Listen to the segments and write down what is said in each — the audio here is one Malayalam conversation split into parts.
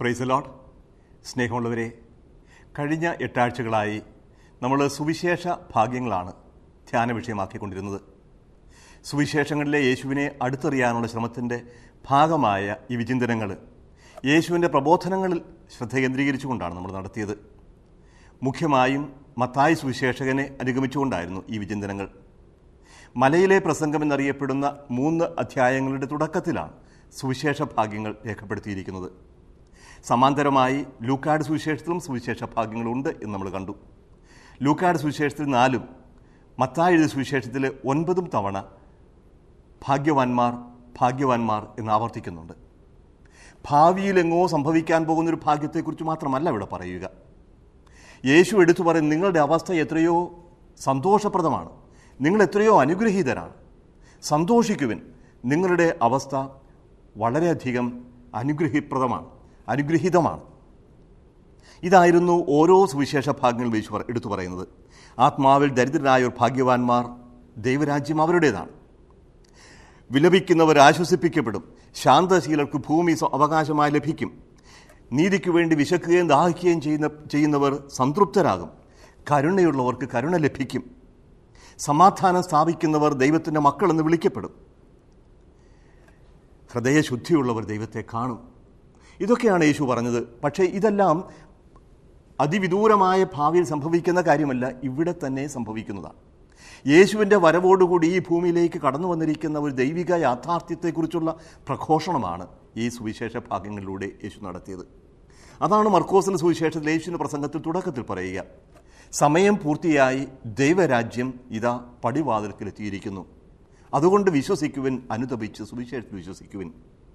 പ്രൈസ് ലോഡ് സ്നേഹമുള്ളവരെ കഴിഞ്ഞ എട്ടാഴ്ചകളായി നമ്മൾ സുവിശേഷ ഭാഗ്യങ്ങളാണ് ധ്യാന വിഷയമാക്കിക്കൊണ്ടിരുന്നത് സുവിശേഷങ്ങളിലെ യേശുവിനെ അടുത്തറിയാനുള്ള ശ്രമത്തിൻ്റെ ഭാഗമായ ഈ വിചിന്തനങ്ങൾ യേശുവിൻ്റെ പ്രബോധനങ്ങളിൽ ശ്രദ്ധ കേന്ദ്രീകരിച്ചുകൊണ്ടാണ് നമ്മൾ നടത്തിയത് മുഖ്യമായും മത്തായി സുവിശേഷകനെ അനുഗമിച്ചുകൊണ്ടായിരുന്നു ഈ വിചിന്തനങ്ങൾ മലയിലെ പ്രസംഗം എന്നറിയപ്പെടുന്ന മൂന്ന് അധ്യായങ്ങളുടെ തുടക്കത്തിലാണ് സുവിശേഷ ഭാഗ്യങ്ങൾ രേഖപ്പെടുത്തിയിരിക്കുന്നത് സമാന്തരമായി ലൂക്കാട് സുവിശേഷത്തിലും സുവിശേഷ ഭാഗ്യങ്ങളുണ്ട് എന്ന് നമ്മൾ കണ്ടു ലൂക്കാട് സുവിശേഷത്തിൽ നാലും മത്തായി എഴുതിയ സുവിശേഷത്തിൽ ഒൻപതും തവണ ഭാഗ്യവാന്മാർ ഭാഗ്യവാന്മാർ എന്ന് ആവർത്തിക്കുന്നുണ്ട് ഭാവിയിലെങ്ങോ സംഭവിക്കാൻ പോകുന്നൊരു ഭാഗ്യത്തെക്കുറിച്ച് മാത്രമല്ല ഇവിടെ പറയുക യേശു എടുത്തു പറയും നിങ്ങളുടെ അവസ്ഥ എത്രയോ സന്തോഷപ്രദമാണ് നിങ്ങൾ എത്രയോ അനുഗ്രഹീതരാണ് സന്തോഷിക്കുവിൻ നിങ്ങളുടെ അവസ്ഥ വളരെയധികം അനുഗ്രഹീപ്രദമാണ് അനുഗ്രഹീതമാണ് ഇതായിരുന്നു ഓരോ സുവിശേഷ ഭാഗങ്ങൾ യേശു പറ- എടുത്തു പറയുന്നത് ആത്മാവിൽ ദരിദ്രരായ ഒരു ഭാഗ്യവാന്മാർ ദൈവരാജ്യം അവരുടേതാണ് വിലപിക്കുന്നവർ ആശ്വസിപ്പിക്കപ്പെടും ശാന്തശീലർക്ക് ഭൂമി സ്വ- അവകാശമായി ലഭിക്കും നീതിക്ക് വേണ്ടി വിശക്കുകയും ദാഹിക്കുകയും ചെയ്യുന്ന ചെയ്യുന്നവർ സംതൃപ്തരാകും കരുണയുള്ളവർക്ക് കരുണ ലഭിക്കും സമാധാനം സ്ഥാപിക്കുന്നവർ ദൈവത്തിൻ്റെ മക്കളെന്ന് വിളിക്കപ്പെടും ഹൃദയശുദ്ധിയുള്ളവർ ദൈവത്തെ കാണും ഇതൊക്കെയാണ് യേശു പറഞ്ഞത് പക്ഷേ ഇതെല്ലാം അതിവിദൂരമായ ഭാവിയിൽ സംഭവിക്കുന്ന കാര്യമല്ല ഇവിടെ തന്നെ സംഭവിക്കുന്നതാണ് യേശുവിൻ്റെ വരവോടുകൂടി ഈ ഭൂമിയിലേക്ക് കടന്നു വന്നിരിക്കുന്ന ഒരു ദൈവിക യാഥാർത്ഥ്യത്തെക്കുറിച്ചുള്ള പ്രഘോഷണമാണ് ഈ സുവിശേഷ ഭാഗങ്ങളിലൂടെ യേശു നടത്തിയത് അതാണ് മർക്കോസിൻ്റെ സുവിശേഷത്തിൽ യേശുവിൻ്റെ പ്രസംഗത്തിൽ തുടക്കത്തിൽ പറയുക സമയം പൂർത്തിയായി ദൈവരാജ്യം ഇതാ പടിവാതിൽക്കിലെത്തിയിരിക്കുന്നു അതുകൊണ്ട് വിശ്വസിക്കുവിൻ അനുതപിച്ച് സുവിശേഷത്തിൽ വിശ്വസിക്കുവിൻ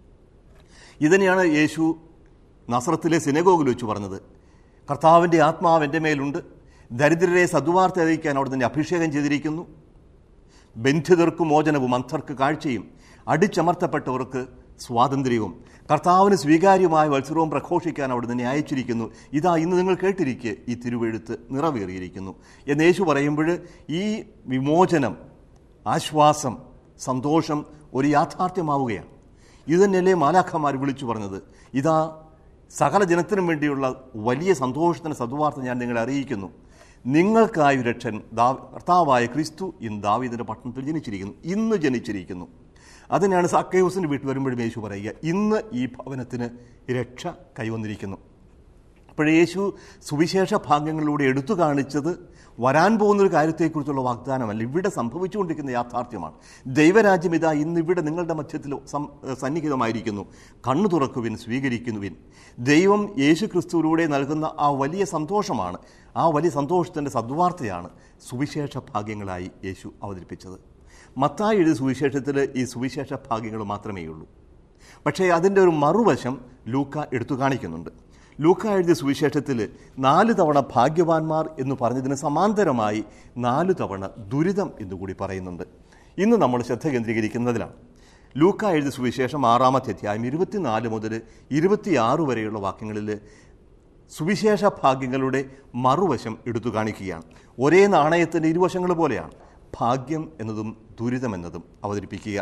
ഇതിനെയാണ് യേശു നസ്രത്തിലെ സിനഗോഗിൽ വെച്ച് പറഞ്ഞത് കർത്താവിൻ്റെ ആത്മാവ് എൻ്റെ മേലുണ്ട് ദരിദ്രരെ സദ്വാർത്ത അറിയിക്കാൻ അവിടെ തന്നെ അഭിഷേകം ചെയ്തിരിക്കുന്നു ബന്ധിതർക്ക് മോചനവും അന്ധർക്ക് കാഴ്ചയും അടിച്ചമർത്തപ്പെട്ടവർക്ക് സ്വാതന്ത്ര്യവും കർത്താവിന് സ്വീകാര്യമായ മത്സരവും പ്രഘോഷിക്കാൻ അവിടെ നിന്ന് അയച്ചിരിക്കുന്നു ഇതാ ഇന്ന് നിങ്ങൾ കേട്ടിരിക്കെ ഈ തിരുവെഴുത്ത് നിറവേറിയിരിക്കുന്നു എന്ന് യേശു പറയുമ്പോൾ ഈ വിമോചനം ആശ്വാസം സന്തോഷം ഒരു യാഥാർത്ഥ്യമാവുകയാണ് ഇത് തന്നെയല്ലേ മാലാഖമാർ വിളിച്ചു പറഞ്ഞത് ഇതാ സകല ജനത്തിനും വേണ്ടിയുള്ള വലിയ സന്തോഷത്തിന് സദ്വാർത്ത ഞാൻ നിങ്ങളെ അറിയിക്കുന്നു നിങ്ങൾക്കായി ഒരു രക്ഷൻ ദാ കർത്താവായ ക്രിസ്തു ഇന്ന് ദാവീദിൻ്റെ പട്ടണത്തിൽ ജനിച്ചിരിക്കുന്നു ഇന്ന് ജനിച്ചിരിക്കുന്നു അതിനാണ് സക്കയോസിൻ്റെ വീട്ടിൽ വരുമ്പോഴും യേശു പറയുക ഇന്ന് ഈ ഭവനത്തിന് രക്ഷ കൈവന്നിരിക്കുന്നു അപ്പോൾ യേശു സുവിശേഷ ഭാഗങ്ങളിലൂടെ എടുത്തു കാണിച്ചത് വരാൻ പോകുന്നൊരു കാര്യത്തെക്കുറിച്ചുള്ള വാഗ്ദാനമല്ല ഇവിടെ സംഭവിച്ചുകൊണ്ടിരിക്കുന്ന യാഥാർത്ഥ്യമാണ് ദൈവരാജ്യം ഇതാ ഇന്ന് ഇവിടെ നിങ്ങളുടെ മധ്യത്തിൽ സം- സന്നിഹിതമായിരിക്കുന്നു കണ്ണു തുറക്കുവിൻ സ്വീകരിക്കുന്നുവിൻ ദൈവം യേശു ക്രിസ്തുവിലൂടെ നൽകുന്ന ആ വലിയ സന്തോഷമാണ് ആ വലിയ സന്തോഷത്തിൻ്റെ സദ്വാർത്തയാണ് സുവിശേഷ ഭാഗ്യങ്ങളായി യേശു അവതരിപ്പിച്ചത് മത്തായി എഴുതിയ സുവിശേഷത്തിൽ ഈ സുവിശേഷ ഭാഗ്യങ്ങൾ മാത്രമേ ഉള്ളൂ പക്ഷേ അതിൻ്റെ ഒരു മറുവശം ലൂക്ക എടുത്തു കാണിക്കുന്നുണ്ട് ലൂക്ക എഴുതിയ സുവിശേഷത്തിൽ നാല് തവണ ഭാഗ്യവാന്മാർ എന്ന് പറഞ്ഞതിന് സമാന്തരമായി നാല് തവണ ദുരിതം എന്നുകൂടി പറയുന്നുണ്ട് ഇന്ന് നമ്മൾ ശ്രദ്ധ കേന്ദ്രീകരിക്കുന്നതിലാണ് ലൂക്ക എഴുതിയ സുവിശേഷം ആറാമത്തെ അധ്യായം ഇരുപത്തിനാല് മുതൽ ഇരുപത്തിയാറ് വരെയുള്ള വാക്യങ്ങളിൽ സുവിശേഷ ഭാഗ്യങ്ങളുടെ മറുവശം എടുത്തു കാണിക്കുകയാണ് ഒരേ നാണയത്തിൻ്റെ ഇരുവശങ്ങൾ പോലെയാണ് ഭാഗ്യം എന്നതും ദുരിതം എന്നതും അവതരിപ്പിക്കുക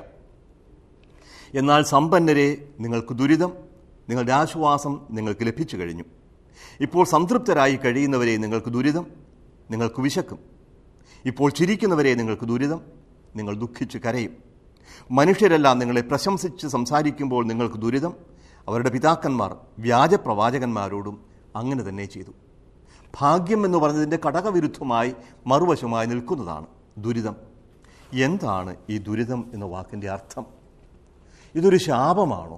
എന്നാൽ സമ്പന്നരെ നിങ്ങൾക്ക് ദുരിതം നിങ്ങളുടെ ആശ്വാസം നിങ്ങൾക്ക് ലഭിച്ചു കഴിഞ്ഞു ഇപ്പോൾ സംതൃപ്തരായി കഴിയുന്നവരെ നിങ്ങൾക്ക് ദുരിതം നിങ്ങൾക്ക് വിശക്കും ഇപ്പോൾ ചിരിക്കുന്നവരെ നിങ്ങൾക്ക് ദുരിതം നിങ്ങൾ ദുഃഖിച്ച് കരയും മനുഷ്യരെല്ലാം നിങ്ങളെ പ്രശംസിച്ച് സംസാരിക്കുമ്പോൾ നിങ്ങൾക്ക് ദുരിതം അവരുടെ പിതാക്കന്മാർ വ്യാജ പ്രവാചകന്മാരോടും അങ്ങനെ തന്നെ ചെയ്തു ഭാഗ്യം എന്ന് പറഞ്ഞതിൻ്റെ ഘടകവിരുദ്ധമായി മറുവശമായി നിൽക്കുന്നതാണ് ദുരിതം എന്താണ് ഈ ദുരിതം എന്ന വാക്കിൻ്റെ അർത്ഥം ഇതൊരു ശാപമാണോ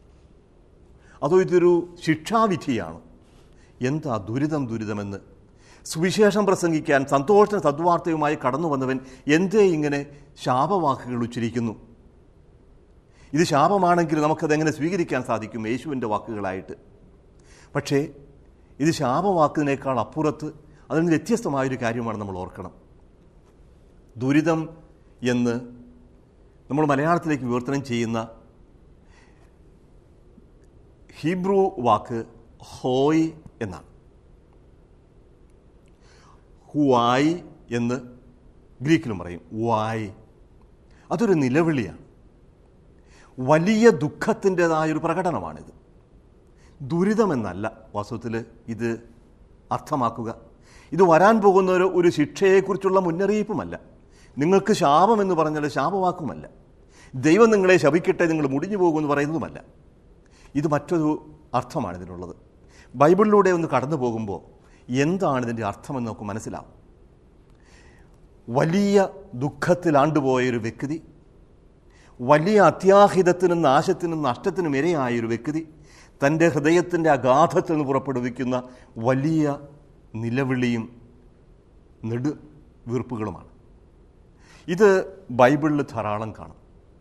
അതോ ഇതൊരു ശിക്ഷാവിധിയാണോ എന്താ ദുരിതം ദുരിതമെന്ന് സുവിശേഷം പ്രസംഗിക്കാൻ സന്തോഷ സദ്വാർത്തയുമായി കടന്നു വന്നവൻ എന്തേ ഇങ്ങനെ ശാപവാക്കുകൾ ഉച്ചരിക്കുന്നു ഇത് ശാപമാണെങ്കിൽ നമുക്കതെങ്ങനെ സ്വീകരിക്കാൻ സാധിക്കും യേശുവിൻ്റെ വാക്കുകളായിട്ട് പക്ഷേ ഇത് ശാപവാക്കിനേക്കാൾ അപ്പുറത്ത് അതിൽ നിന്ന് വ്യത്യസ്തമായൊരു കാര്യമാണ് നമ്മൾ ഓർക്കണം ദുരിതം എന്ന് നമ്മൾ മലയാളത്തിലേക്ക് വിവർത്തനം ചെയ്യുന്ന ഹീബ്രു വാക്ക് ഹോയ് എന്നാണ് ഹുവായി എന്ന് ഗ്രീക്കിലും പറയും വായ് അതൊരു നിലവിളിയാണ് വലിയ ദുഃഖത്തിൻ്റെതായൊരു പ്രകടനമാണിത് ദുരിതമെന്നല്ല വാസ്തവത്തിൽ ഇത് അർത്ഥമാക്കുക ഇത് വരാൻ പോകുന്ന ഒരു ഒരു ശിക്ഷയെക്കുറിച്ചുള്ള മുന്നറിയിപ്പുമല്ല നിങ്ങൾക്ക് ശാപമെന്ന് പറഞ്ഞാൽ ശാപവാക്കുമല്ല ദൈവം നിങ്ങളെ ശപിക്കട്ടെ നിങ്ങൾ മുടിഞ്ഞു പോകുമെന്ന് പറയുന്നതുമല്ല ഇത് മറ്റൊരു അർത്ഥമാണ് ഇതിനുള്ളത് ബൈബിളിലൂടെ ഒന്ന് കടന്നു പോകുമ്പോൾ എന്താണ് ഇതിൻ്റെ അർത്ഥമെന്ന് നമുക്ക് മനസ്സിലാവും വലിയ ദുഃഖത്തിലാണ്ടുപോയ ഒരു വ്യക്തി വലിയ അത്യാഹിതത്തിനും നാശത്തിനും നഷ്ടത്തിനും ഇരയായ ഒരു വ്യക്തി തൻ്റെ ഹൃദയത്തിൻ്റെ അഗാധത്തിൽ നിന്ന് പുറപ്പെടുവിക്കുന്ന വലിയ നിലവിളിയും നെടു വീർപ്പുകളുമാണ് ഇത് ബൈബിളിൽ ധാരാളം കാണും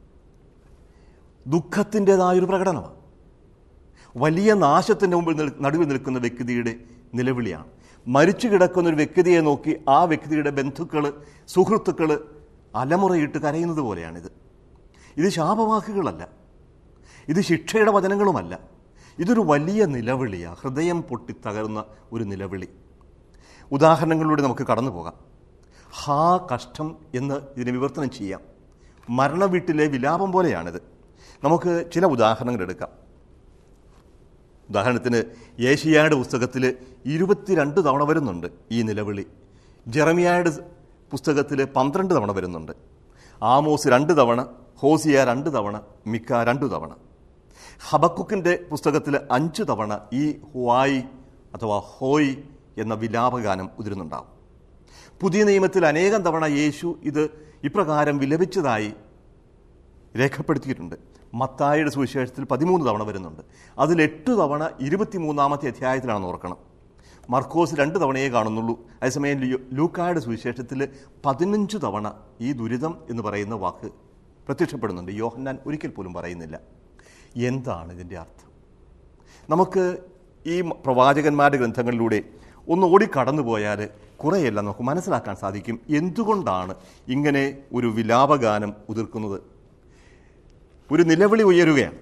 ദുഃഖത്തിൻ്റെതായൊരു പ്രകടനമാണ് വലിയ നാശത്തിൻ്റെ മുമ്പിൽ നിൽ നടുവിൽ നിൽക്കുന്ന വ്യക്തിയുടെ നിലവിളിയാണ് മരിച്ചു കിടക്കുന്ന ഒരു വ്യക്തിയെ നോക്കി ആ വ്യക്തിയുടെ ബന്ധുക്കൾ സുഹൃത്തുക്കൾ അലമുറയിട്ട് കരയുന്നത് പോലെയാണിത് ഇത് ശാപവാക്കുകളല്ല ഇത് ശിക്ഷയുടെ വചനങ്ങളുമല്ല ഇതൊരു വലിയ നിലവിളിയാണ് ഹൃദയം പൊട്ടിത്തകർന്ന ഒരു നിലവിളി ഉദാഹരണങ്ങളിലൂടെ നമുക്ക് കടന്നു പോകാം ഹാ കഷ്ടം എന്ന് ഇതിനെ വിവർത്തനം ചെയ്യാം മരണവീട്ടിലെ വിലാപം പോലെയാണിത് നമുക്ക് ചില ഉദാഹരണങ്ങൾ എടുക്കാം ഉദാഹരണത്തിന് ഏഷ്യായുടെ പുസ്തകത്തിൽ ഇരുപത്തിരണ്ട് തവണ വരുന്നുണ്ട് ഈ നിലവിളി ജെറമിയായുടെ പുസ്തകത്തിൽ പന്ത്രണ്ട് തവണ വരുന്നുണ്ട് ആമോസ് രണ്ട് തവണ ഹോസിയ രണ്ട് തവണ മിക്ക രണ്ട് തവണ ഹബക്കുക്കിൻ്റെ പുസ്തകത്തിൽ അഞ്ച് തവണ ഈ ഹുവായി അഥവാ ഹോയ് എന്ന വിലാപഗാനം ഉതിരുന്നുണ്ടാവും പുതിയ നിയമത്തിൽ അനേകം തവണ യേശു ഇത് ഇപ്രകാരം വിലപിച്ചതായി രേഖപ്പെടുത്തിയിട്ടുണ്ട് മത്തായുടെ സുവിശേഷത്തിൽ പതിമൂന്ന് തവണ വരുന്നുണ്ട് അതിൽ എട്ട് തവണ ഇരുപത്തിമൂന്നാമത്തെ അധ്യായത്തിലാണെന്ന് ഓർക്കണം മർക്കോസ് രണ്ട് തവണയേ കാണുന്നുള്ളൂ അതേസമയം ലൂ- ലൂക്കായുടെ സുവിശേഷത്തിൽ പതിനഞ്ച് തവണ ഈ ദുരിതം എന്ന് പറയുന്ന വാക്ക് പ്രത്യക്ഷപ്പെടുന്നുണ്ട് യോഹന്നാൻ ഒരിക്കൽ പോലും പറയുന്നില്ല എന്താണ് ഇതിൻ്റെ അർത്ഥം നമുക്ക് ഈ പ്രവാചകന്മാരുടെ ഗ്രന്ഥങ്ങളിലൂടെ ഒന്ന് ഓടിക്കടന്നു പോയാൽ കുറേയെല്ലാം നമുക്ക് മനസ്സിലാക്കാൻ സാധിക്കും എന്തുകൊണ്ടാണ് ഇങ്ങനെ ഒരു വിലാപഗാനം ഉതിർക്കുന്നത് ഒരു നിലവിളി ഉയരുകയാണ്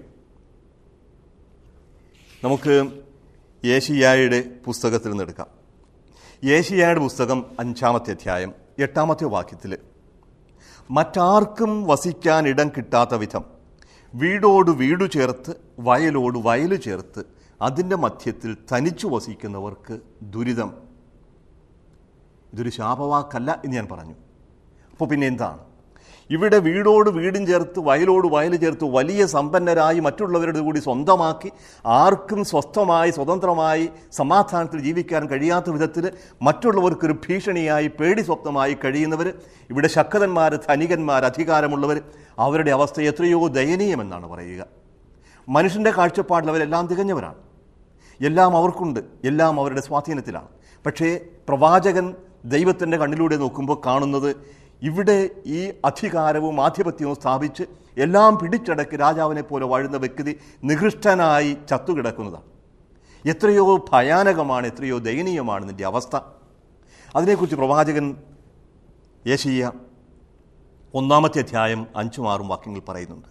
നമുക്ക് ഏഷ്യായുടെ പുസ്തകത്തിൽ നിന്ന് എടുക്കാം ഏഷ്യായുടെ പുസ്തകം അഞ്ചാമത്തെ അധ്യായം എട്ടാമത്തെ വാക്യത്തിൽ മറ്റാർക്കും വസിക്കാൻ ഇടം കിട്ടാത്ത വിധം വീടോട് വീടു ചേർത്ത് വയലോട് വയല് ചേർത്ത് അതിൻ്റെ മധ്യത്തിൽ തനിച്ചു വസിക്കുന്നവർക്ക് ദുരിതം ഇതൊരു ശാപവാക്കല്ല എന്ന് ഞാൻ പറഞ്ഞു അപ്പോൾ പിന്നെ എന്താണ് ഇവിടെ വീടോട് വീടും ചേർത്ത് വയലോട് വയൽ ചേർത്ത് വലിയ സമ്പന്നരായി മറ്റുള്ളവരുടെ കൂടി സ്വന്തമാക്കി ആർക്കും സ്വസ്ഥമായി സ്വതന്ത്രമായി സമാധാനത്തിൽ ജീവിക്കാൻ കഴിയാത്ത വിധത്തിൽ മറ്റുള്ളവർക്കൊരു ഭീഷണിയായി പേടി സ്വപ്നമായി കഴിയുന്നവർ ഇവിടെ ശക്തന്മാർ ധനികന്മാർ അധികാരമുള്ളവർ അവരുടെ അവസ്ഥ എത്രയോ ദയനീയമെന്നാണ് പറയുക മനുഷ്യൻ്റെ കാഴ്ചപ്പാടിൽ അവരെല്ലാം തികഞ്ഞവരാണ് എല്ലാം അവർക്കുണ്ട് എല്ലാം അവരുടെ സ്വാധീനത്തിലാണ് പക്ഷേ പ്രവാചകൻ ദൈവത്തിൻ്റെ കണ്ണിലൂടെ നോക്കുമ്പോൾ കാണുന്നത് ഇവിടെ ഈ അധികാരവും ആധിപത്യവും സ്ഥാപിച്ച് എല്ലാം പിടിച്ചടക്കി രാജാവിനെ പോലെ വാഴുന്ന വ്യക്തി നികൃഷ്ടനായി ചത്തുകിടക്കുന്നതാണ് എത്രയോ ഭയാനകമാണ് എത്രയോ ദയനീയമാണ് നിൻ്റെ അവസ്ഥ അതിനെക്കുറിച്ച് പ്രവാചകൻ യേശയ്യ ഒന്നാമത്തെ അധ്യായം അഞ്ചും ആറും വാക്യങ്ങൾ പറയുന്നുണ്ട്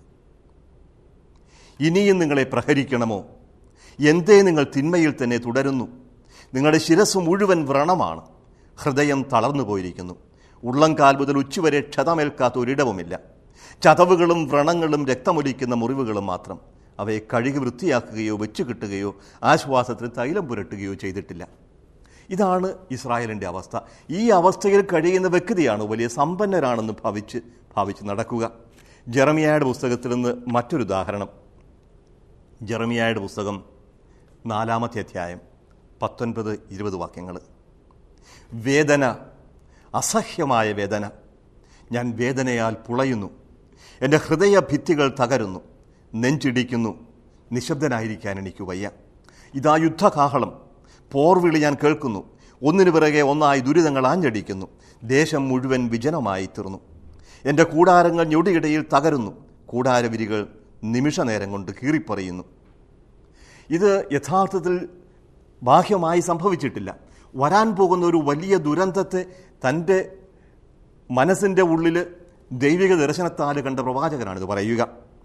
ഇനിയും നിങ്ങളെ പ്രഹരിക്കണമോ എന്തേ നിങ്ങൾ തിന്മയിൽ തന്നെ തുടരുന്നു നിങ്ങളുടെ ശിരസ് മുഴുവൻ വ്രണമാണ് ഹൃദയം തളർന്നു പോയിരിക്കുന്നു ഉള്ളംകാൽ മുതൽ ഉച്ചുവരെ ക്ഷതമേൽക്കാത്ത ഒരിടവുമില്ല ചതവുകളും വ്രണങ്ങളും രക്തമൊലിക്കുന്ന മുറിവുകളും മാത്രം അവയെ കഴുകി വൃത്തിയാക്കുകയോ വെച്ചു കിട്ടുകയോ ആശ്വാസത്തിൽ തൈലം പുരട്ടുകയോ ചെയ്തിട്ടില്ല ഇതാണ് ഇസ്രായേലിൻ്റെ അവസ്ഥ ഈ അവസ്ഥയിൽ കഴിയുന്ന വ്യക്തിയാണ് വലിയ സമ്പന്നരാണെന്ന് ഭാവിച്ച് ഭാവിച്ച് നടക്കുക ജെറമിയായുടെ പുസ്തകത്തിൽ നിന്ന് മറ്റൊരു ഉദാഹരണം ജെറമിയായുടെ പുസ്തകം നാലാമത്തെ അധ്യായം പത്തൊൻപത് ഇരുപത് വാക്യങ്ങൾ വേദന അസഹ്യമായ വേദന ഞാൻ വേദനയാൽ പുളയുന്നു എൻ്റെ ഹൃദയ ഭിത്തികൾ തകരുന്നു നെഞ്ചിടിക്കുന്നു നിശബ്ദനായിരിക്കാൻ എനിക്ക് വയ്യ ഇതാ യുദ്ധകാഹളം പോർവിളി ഞാൻ കേൾക്കുന്നു ഒന്നിനു പിറകെ ഒന്നായി ദുരിതങ്ങൾ ആഞ്ഞടിക്കുന്നു ദേശം മുഴുവൻ വിജനമായി തീർന്നു എൻ്റെ കൂടാരങ്ങൾ ഞൊടിയിടയിൽ തകരുന്നു കൂടാരവിരികൾ നിമിഷനേരം കൊണ്ട് കീറിപ്പറയുന്നു ഇത് യഥാർത്ഥത്തിൽ ബാഹ്യമായി സംഭവിച്ചിട്ടില്ല വരാൻ പോകുന്ന ഒരു വലിയ ദുരന്തത്തെ തൻ്റെ മനസ്സിൻ്റെ ഉള്ളിൽ ദൈവിക ദർശനത്താൽ കണ്ട പ്രവാചകനാണിത് പറയുക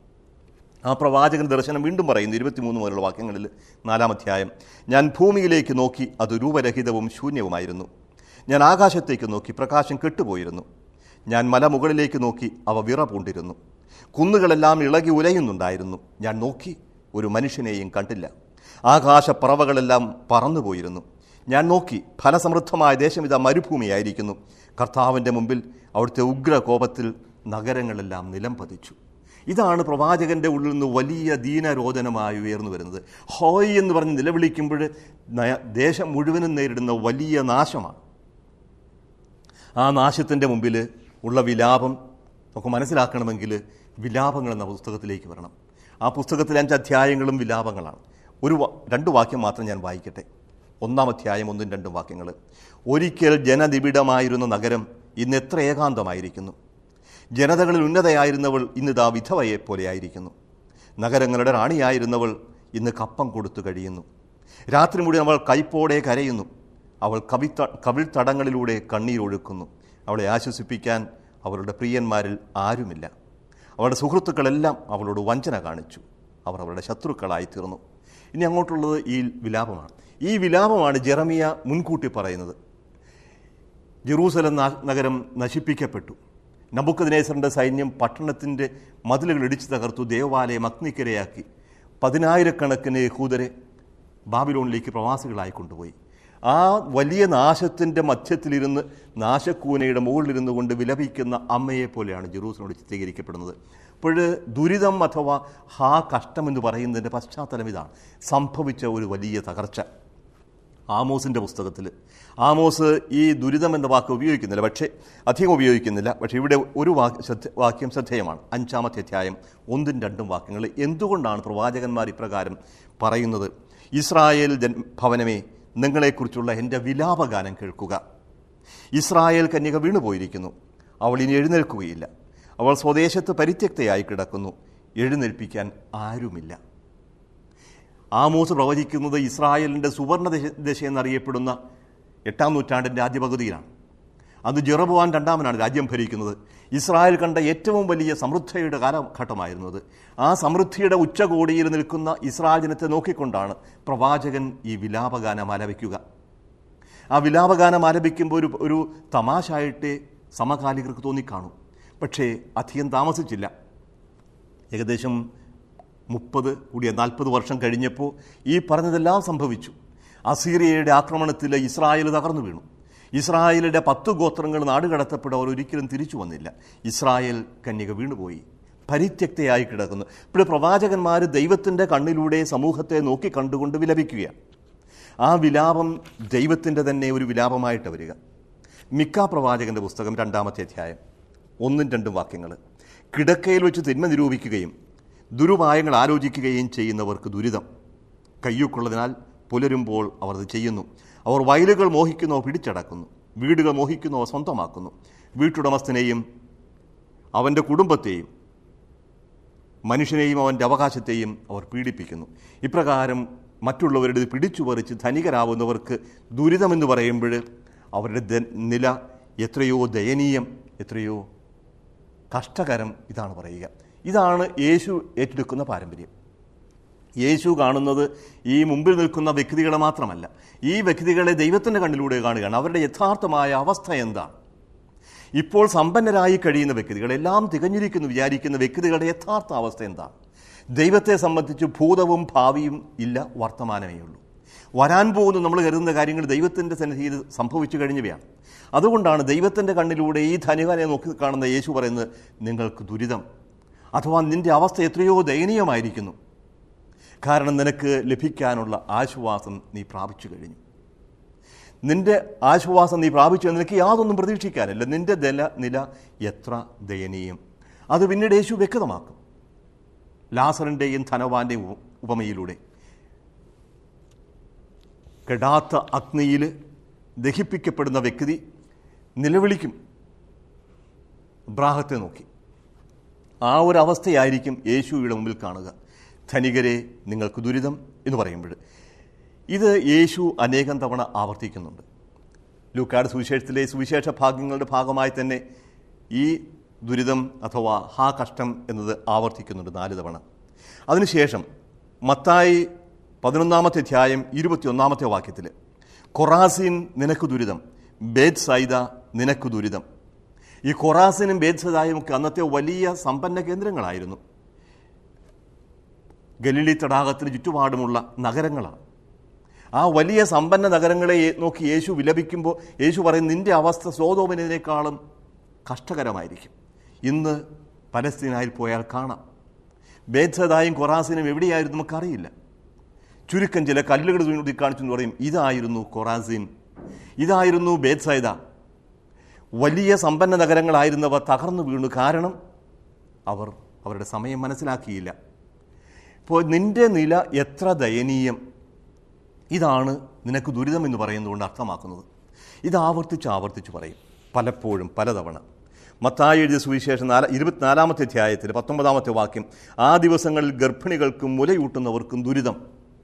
ആ പ്രവാചകൻ ദർശനം വീണ്ടും പറയുന്നു ഇരുപത്തിമൂന്ന് മുതലുള്ള വാക്യങ്ങളിൽ നാലാമധ്യായം ഞാൻ ഭൂമിയിലേക്ക് നോക്കി അത് രൂപരഹിതവും ശൂന്യവുമായിരുന്നു ഞാൻ ആകാശത്തേക്ക് നോക്കി പ്രകാശം കെട്ടുപോയിരുന്നു ഞാൻ മലമുകളിലേക്ക് നോക്കി അവ വിറ പൂണ്ടിരുന്നു കുന്നുകളെല്ലാം ഇളകി ഉലയുന്നുണ്ടായിരുന്നു ഞാൻ നോക്കി ഒരു മനുഷ്യനെയും കണ്ടില്ല ആകാശപ്പറവകളെല്ലാം പറന്നുപോയിരുന്നു ഞാൻ നോക്കി ഫലസമൃദ്ധമായ ദേശം ഇതാ മരുഭൂമിയായിരിക്കുന്നു കർത്താവിൻ്റെ മുമ്പിൽ അവിടുത്തെ ഉഗ്രകോപത്തിൽ നഗരങ്ങളെല്ലാം നിലം പതിച്ചു ഇതാണ് പ്രവാചകന്റെ ഉള്ളിൽ നിന്ന് വലിയ ദീനരോധനമായി ഉയർന്നു വരുന്നത് ഹോയ് എന്ന് പറഞ്ഞ് നിലവിളിക്കുമ്പോൾ നയ- ദേശം മുഴുവനും നേരിടുന്ന വലിയ നാശമാണ് ആ നാശത്തിൻ്റെ മുമ്പിൽ ഉള്ള വിലാപം നമുക്ക് മനസ്സിലാക്കണമെങ്കിൽ വിലാപങ്ങൾ എന്ന പുസ്തകത്തിലേക്ക് വരണം ആ പുസ്തകത്തിലെ അഞ്ച് അധ്യായങ്ങളും വിലാപങ്ങളാണ് ഒരു വാ- രണ്ട് വാക്യം മാത്രം ഞാൻ വായിക്കട്ടെ ഒന്നാം അധ്യായം ഒന്നും രണ്ടും വാക്യങ്ങൾ ഒരിക്കൽ ജനനിബിഡമായിരുന്ന നഗരം ഇന്ന് എത്ര ഏകാന്തമായിരിക്കുന്നു ജനതകളിൽ ഉന്നതയായിരുന്നവൾ ഇന്നിതാ വിധവയെ പോലെയായിരിക്കുന്നു നഗരങ്ങളുടെ റാണിയായിരുന്നവൾ ഇന്ന് കപ്പം കൊടുത്തു കഴിയുന്നു രാത്രി മുഴുവൻ അവൾ കൈപ്പോടെ കരയുന്നു അവൾ കവിത്ത കവിൾത്തടങ്ങളിലൂടെ കണ്ണീരൊഴുക്കുന്നു അവളെ ആശ്വസിപ്പിക്കാൻ അവളുടെ പ്രിയന്മാരിൽ ആരുമില്ല അവളുടെ സുഹൃത്തുക്കളെല്ലാം അവളോട് വഞ്ചന കാണിച്ചു അവർ അവരുടെ ശത്രുക്കളായി തീർന്നു ഇനി അങ്ങോട്ടുള്ളത് ഈ വിലാപമാണ് ഈ വിലാപമാണ് ജെറമിയ മുൻകൂട്ടി പറയുന്നത് ജെറൂസലം നാ- നഗരം നശിപ്പിക്കപ്പെട്ടു നബുക്കദിനേസറിൻ്റെ സൈന്യം പട്ടണത്തിൻ്റെ മതിലുകൾ ഇടിച്ചു തകർത്തു ദേവാലയം അഗ്നിക്കരയാക്കി പതിനായിരക്കണക്കിന് യഹൂദരെ ബാബിലോണിലേക്ക് പ്രവാസികളായി കൊണ്ടുപോയി ആ വലിയ നാശത്തിൻ്റെ മധ്യത്തിലിരുന്ന് നാശക്കൂനയുടെ മുകളിലിരുന്നു കൊണ്ട് വിലപിക്കുന്ന അമ്മയെ പോലെയാണ് ജെറൂസലോട് ചിത്രീകരിക്കപ്പെടുന്നത് അപ്പോൾ ദുരിതം അഥവാ ഹാ കഷ്ടം എന്ന് പറയുന്നതിൻ്റെ പശ്ചാത്തലം ഇതാണ് സംഭവിച്ച ഒരു വലിയ തകർച്ച ആമോസിൻ്റെ പുസ്തകത്തിൽ ആമോസ് ഈ ദുരിതം എന്ന വാക്ക് ഉപയോഗിക്കുന്നില്ല പക്ഷേ അധികം ഉപയോഗിക്കുന്നില്ല പക്ഷേ ഇവിടെ ഒരു വാക്ക് ശ്രദ്ധ വാക്യം ശ്രദ്ധേയമാണ് അഞ്ചാമത്തെ അധ്യായം ഒന്നും രണ്ടും വാക്യങ്ങൾ എന്തുകൊണ്ടാണ് പ്രവാചകന്മാർ ഇപ്രകാരം പറയുന്നത് ഇസ്രായേൽ ജൻ ഭവനമേ നിങ്ങളെക്കുറിച്ചുള്ള എൻ്റെ വിലാപഗാനം കേൾക്കുക ഇസ്രായേൽ കന്യക വീണുപോയിരിക്കുന്നു അവൾ ഇനി എഴുന്നേൽക്കുകയില്ല അവൾ സ്വദേശത്ത് പരിത്യക്തയായി കിടക്കുന്നു എഴുന്നേൽപ്പിക്കാൻ ആരുമില്ല ആമോസ് പ്രവചിക്കുന്നത് ഇസ്രായേലിൻ്റെ സുവർണ ദശ ദശ എന്നറിയപ്പെടുന്ന എട്ടാം നൂറ്റാണ്ടിൻ്റെ ആദ്യ പകുതിയിലാണ് അന്ന് ജെറബുവാൻ രണ്ടാമനാണ് രാജ്യം ഭരിക്കുന്നത് ഇസ്രായേൽ കണ്ട ഏറ്റവും വലിയ സമൃദ്ധിയുടെ കാലഘട്ടമായിരുന്നത് ആ സമൃദ്ധിയുടെ ഉച്ചകോടിയിൽ നിൽക്കുന്ന ഇസ്രായേൽ ജനത്തെ നോക്കിക്കൊണ്ടാണ് പ്രവാചകൻ ഈ വിലാപഗാനം ആലപിക്കുക ആ വിലാപഗാനം ആലപിക്കുമ്പോൾ ഒരു ഒരു തമാശായിട്ട് സമകാലികർക്ക് തോന്നിക്കാണും പക്ഷേ അധികം താമസിച്ചില്ല ഏകദേശം മുപ്പത് കൂടിയ നാൽപ്പത് വർഷം കഴിഞ്ഞപ്പോൾ ഈ പറഞ്ഞതെല്ലാം സംഭവിച്ചു അസീറിയയുടെ ആക്രമണത്തിൽ ഇസ്രായേൽ തകർന്നു വീണു ഇസ്രായേലിൻ്റെ പത്ത് ഗോത്രങ്ങൾ നാടുകടത്തപ്പെട്ട അവർ ഒരിക്കലും തിരിച്ചു വന്നില്ല ഇസ്രായേൽ കന്യക വീണുപോയി പരിത്യക്തയായി കിടക്കുന്നു ഇപ്പോൾ പ്രവാചകന്മാർ ദൈവത്തിൻ്റെ കണ്ണിലൂടെ സമൂഹത്തെ നോക്കി കണ്ടുകൊണ്ട് വിലപിക്കുകയാണ് ആ വിലാപം ദൈവത്തിൻ്റെ തന്നെ ഒരു വിലാപമായിട്ട് വരിക മിക്ക പ്രവാചകന്റെ പുസ്തകം രണ്ടാമത്തെ അധ്യായം ഒന്നും രണ്ടും വാക്യങ്ങൾ കിടക്കയിൽ വെച്ച് തിന്മ നിരൂപിക്കുകയും ദുരുപായങ്ങൾ ആലോചിക്കുകയും ചെയ്യുന്നവർക്ക് ദുരിതം കയ്യൂക്കുള്ളതിനാൽ പുലരുമ്പോൾ അവർ അത് ചെയ്യുന്നു അവർ വയലുകൾ മോഹിക്കുന്നവ പിടിച്ചടക്കുന്നു വീടുകൾ മോഹിക്കുന്നവ സ്വന്തമാക്കുന്നു വീട്ടുടമസ്ഥനെയും അവൻ്റെ കുടുംബത്തെയും മനുഷ്യനെയും അവൻ്റെ അവകാശത്തെയും അവർ പീഡിപ്പിക്കുന്നു ഇപ്രകാരം മറ്റുള്ളവരുടെ പിടിച്ചു പറിച്ച് ധനികരാവുന്നവർക്ക് ദുരിതമെന്ന് പറയുമ്പോൾ അവരുടെ ദ- നില എത്രയോ ദയനീയം എത്രയോ കഷ്ടകരം ഇതാണ് പറയുക ഇതാണ് യേശു ഏറ്റെടുക്കുന്ന പാരമ്പര്യം യേശു കാണുന്നത് ഈ മുമ്പിൽ നിൽക്കുന്ന വ്യക്തികളെ മാത്രമല്ല ഈ വ്യക്തികളെ ദൈവത്തിൻ്റെ കണ്ണിലൂടെ കാണുകയാണ് അവരുടെ യഥാർത്ഥമായ അവസ്ഥ എന്താണ് ഇപ്പോൾ സമ്പന്നരായി കഴിയുന്ന വ്യക്തികൾ എല്ലാം തികഞ്ഞിരിക്കുന്നു വിചാരിക്കുന്ന വ്യക്തികളുടെ യഥാർത്ഥ അവസ്ഥ എന്താണ് ദൈവത്തെ സംബന്ധിച്ച് ഭൂതവും ഭാവിയും ഇല്ല വർത്തമാനമേ ഉള്ളൂ വരാൻ പോകുന്ന നമ്മൾ കരുതുന്ന കാര്യങ്ങൾ ദൈവത്തിൻ്റെ സന്നിധിയിൽ സംഭവിച്ചു കഴിഞ്ഞവയാണ് അതുകൊണ്ടാണ് ദൈവത്തിൻ്റെ കണ്ണിലൂടെ ഈ ധനികനെ നോക്കി കാണുന്ന യേശു പറയുന്നത് നിങ്ങൾക്ക് ദുരിതം അഥവാ നിന്റെ അവസ്ഥ എത്രയോ ദയനീയമായിരിക്കുന്നു കാരണം നിനക്ക് ലഭിക്കാനുള്ള ആശ്വാസം നീ പ്രാപിച്ചു കഴിഞ്ഞു നിന്റെ ആശ്വാസം നീ പ്രാപിച്ചു നിനക്ക് യാതൊന്നും പ്രതീക്ഷിക്കാനില്ല നിന്റെ നില നില എത്ര ദയനീയം അത് പിന്നീട് യേശു വ്യക്തമാക്കും ലാസറിൻ്റെയും ധനവാന്റെയും ഉപ- ഉപമയിലൂടെ കെടാത്ത അഗ്നിയിൽ ദഹിപ്പിക്കപ്പെടുന്ന വ്യക്തി നിലവിളിക്കും ബ്രാഹത്തെ നോക്കി ആ ഒരു അവസ്ഥയായിരിക്കും യേശുവിടെ മുമ്പിൽ കാണുക ധനികരെ നിങ്ങൾക്ക് ദുരിതം എന്ന് പറയുമ്പോൾ ഇത് യേശു അനേകം തവണ ആവർത്തിക്കുന്നുണ്ട് ലൂക്കാട് സുവിശേഷത്തിലെ സുവിശേഷ ഭാഗങ്ങളുടെ ഭാഗമായി തന്നെ ഈ ദുരിതം അഥവാ ഹാ കഷ്ടം എന്നത് ആവർത്തിക്കുന്നുണ്ട് നാല് തവണ അതിനുശേഷം മത്തായി പതിനൊന്നാമത്തെ അധ്യായം ഇരുപത്തിയൊന്നാമത്തെ വാക്യത്തിൽ കൊറാസിൻ നിനക്ക് ദുരിതം ബേത് സൈദ നിനക്ക് ദുരിതം ഈ കൊറാസിനും ബേത്സദായും ഒക്കെ അന്നത്തെ വലിയ സമ്പന്ന കേന്ദ്രങ്ങളായിരുന്നു ഗലീലി തടാകത്തിന് ചുറ്റുപാടുമുള്ള നഗരങ്ങളാണ് ആ വലിയ സമ്പന്ന നഗരങ്ങളെ നോക്കി യേശു വിലപിക്കുമ്പോൾ യേശു പറയും നിന്റെ അവസ്ഥ സോതോമിനേക്കാളും കഷ്ടകരമായിരിക്കും ഇന്ന് പലസ്തീനായിൽ പോയാൽ കാണാം ബേദ്ധതായും കൊറാസിനും എവിടെയായിരുന്നു നമുക്കറിയില്ല ചുരുക്കം ചില കല്ലുകൾ ചൂണ്ടി കാണിച്ചു എന്ന് പറയും ഇതായിരുന്നു കൊറാസിൻ ഇതായിരുന്നു ബേത്സൈദ വലിയ സമ്പന്ന നഗരങ്ങളായിരുന്നവ തകർന്നു വീണു കാരണം അവർ അവരുടെ സമയം മനസ്സിലാക്കിയില്ല ഇപ്പോൾ നിന്റെ നില എത്ര ദയനീയം ഇതാണ് നിനക്ക് ദുരിതം എന്ന് പറയുന്നതുകൊണ്ട് അർത്ഥമാക്കുന്നത് ഇത് ആവർത്തിച്ച് ആവർത്തിച്ച് പറയും പലപ്പോഴും പലതവണ മത്തായി എഴുതിയ സുവിശേഷം നാല ഇരുപത്തിനാലാമത്തെ അധ്യായത്തിൽ പത്തൊമ്പതാമത്തെ വാക്യം ആ ദിവസങ്ങളിൽ ഗർഭിണികൾക്കും മുലയൂട്ടുന്നവർക്കും ദുരിതം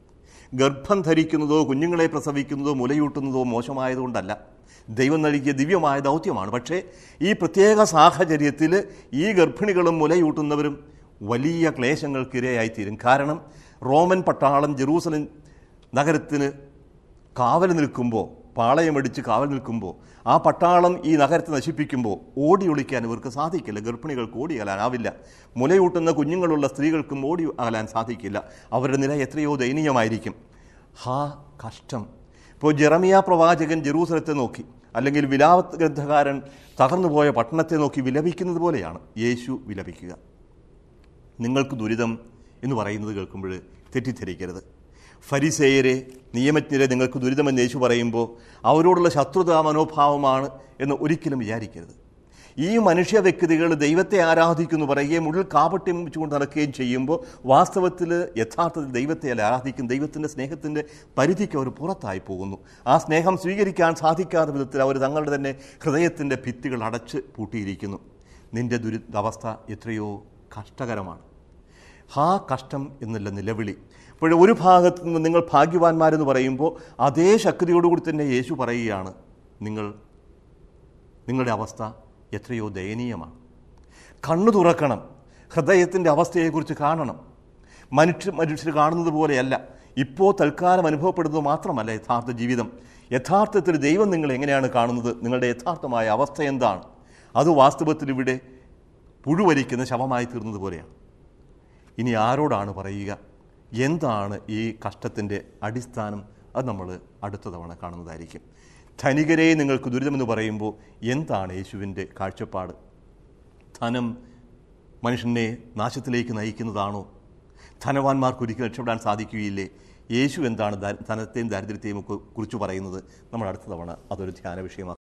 ഗർഭം ധരിക്കുന്നതോ കുഞ്ഞുങ്ങളെ പ്രസവിക്കുന്നതോ മുലയൂട്ടുന്നതോ മോശമായതുകൊണ്ടല്ല ദൈവം നൽകിയ ദിവ്യമായ ദൗത്യമാണ് പക്ഷേ ഈ പ്രത്യേക സാഹചര്യത്തിൽ ഈ ഗർഭിണികളും മുലയൂട്ടുന്നവരും വലിയ ക്ലേശങ്ങൾക്കിരയായിത്തീരും കാരണം റോമൻ പട്ടാളം ജെറൂസലം നഗരത്തിന് കാവൽ നിൽക്കുമ്പോൾ പാളയമടിച്ച് കാവൽ നിൽക്കുമ്പോൾ ആ പട്ടാളം ഈ നഗരത്തെ നശിപ്പിക്കുമ്പോൾ ഓടി ഒളിക്കാൻ ഇവർക്ക് സാധിക്കില്ല ഗർഭിണികൾക്ക് ഓടി അകലാനാവില്ല മുലയൂട്ടുന്ന കുഞ്ഞുങ്ങളുള്ള സ്ത്രീകൾക്കും ഓടി അകലാൻ സാധിക്കില്ല അവരുടെ നില എത്രയോ ദയനീയമായിരിക്കും ഹാ കഷ്ടം ഇപ്പോൾ ജെറമിയ പ്രവാചകൻ ജെറൂസലത്തെ നോക്കി അല്ലെങ്കിൽ വിലാപത്ത് ഗ്രന്ഥകാരൻ തകർന്നുപോയ പട്ടണത്തെ നോക്കി വിലപിക്കുന്നത് പോലെയാണ് യേശു വിലപിക്കുക നിങ്ങൾക്ക് ദുരിതം എന്ന് പറയുന്നത് കേൾക്കുമ്പോൾ തെറ്റിദ്ധരിക്കരുത് ഫരിസേയരെ നിയമജ്ഞരെ നിങ്ങൾക്ക് ദുരിതമെന്ന് യേശു പറയുമ്പോൾ അവരോടുള്ള ശത്രുതാ മനോഭാവമാണ് എന്ന് ഒരിക്കലും വിചാരിക്കരുത് ഈ മനുഷ്യ വ്യക്തികൾ ദൈവത്തെ ആരാധിക്കുന്നു പറയുകയും ഉള്ളിൽ കാപട്യം വെച്ചുകൊണ്ട് നടക്കുകയും ചെയ്യുമ്പോൾ വാസ്തവത്തിൽ യഥാർത്ഥത്തിൽ ദൈവത്തെ അല്ല ആരാധിക്കും ദൈവത്തിൻ്റെ സ്നേഹത്തിൻ്റെ പരിധിക്ക് അവർ പുറത്തായി പോകുന്നു ആ സ്നേഹം സ്വീകരിക്കാൻ സാധിക്കാത്ത വിധത്തിൽ അവർ തങ്ങളുടെ തന്നെ ഹൃദയത്തിൻ്റെ ഭിത്തികൾ അടച്ച് പൂട്ടിയിരിക്കുന്നു നിന്റെ ദുരിതാവസ്ഥ എത്രയോ കഷ്ടകരമാണ് ഹാ കഷ്ടം എന്നുള്ള നിലവിളി അപ്പോൾ ഒരു ഭാഗത്ത് നിന്ന് നിങ്ങൾ ഭാഗ്യവാന്മാരെന്ന് പറയുമ്പോൾ അതേ ശക്തിയോടുകൂടി തന്നെ യേശു പറയുകയാണ് നിങ്ങൾ നിങ്ങളുടെ അവസ്ഥ എത്രയോ ദയനീയമാണ് കണ്ണു തുറക്കണം ഹൃദയത്തിൻ്റെ അവസ്ഥയെക്കുറിച്ച് കാണണം മനുഷ്യ മനുഷ്യർ കാണുന്നത് പോലെയല്ല ഇപ്പോൾ തൽക്കാലം അനുഭവപ്പെടുന്നത് മാത്രമല്ല യഥാർത്ഥ ജീവിതം യഥാർത്ഥത്തിൽ ദൈവം നിങ്ങൾ എങ്ങനെയാണ് കാണുന്നത് നിങ്ങളുടെ യഥാർത്ഥമായ അവസ്ഥ എന്താണ് അത് വാസ്തവത്തിൽ ഇവിടെ പുഴുവരിക്കുന്ന ശവമായി തീർന്നത് പോലെയാണ് ഇനി ആരോടാണ് പറയുക എന്താണ് ഈ കഷ്ടത്തിൻ്റെ അടിസ്ഥാനം അത് നമ്മൾ അടുത്ത തവണ കാണുന്നതായിരിക്കും ധനികരെ നിങ്ങൾക്ക് ദുരിതമെന്ന് പറയുമ്പോൾ എന്താണ് യേശുവിൻ്റെ കാഴ്ചപ്പാട് ധനം മനുഷ്യനെ നാശത്തിലേക്ക് നയിക്കുന്നതാണോ ധനവാന്മാർക്ക് ഒരിക്കലും രക്ഷപ്പെടാൻ സാധിക്കുകയില്ലേ യേശു എന്താണ് ധനത്തെയും ദാരിദ്ര്യത്തെയും ഒക്കെ കുറിച്ച് പറയുന്നത് നമ്മൾ അടുത്ത തവണ അതൊരു ധ്യാന വിഷയമാക്കും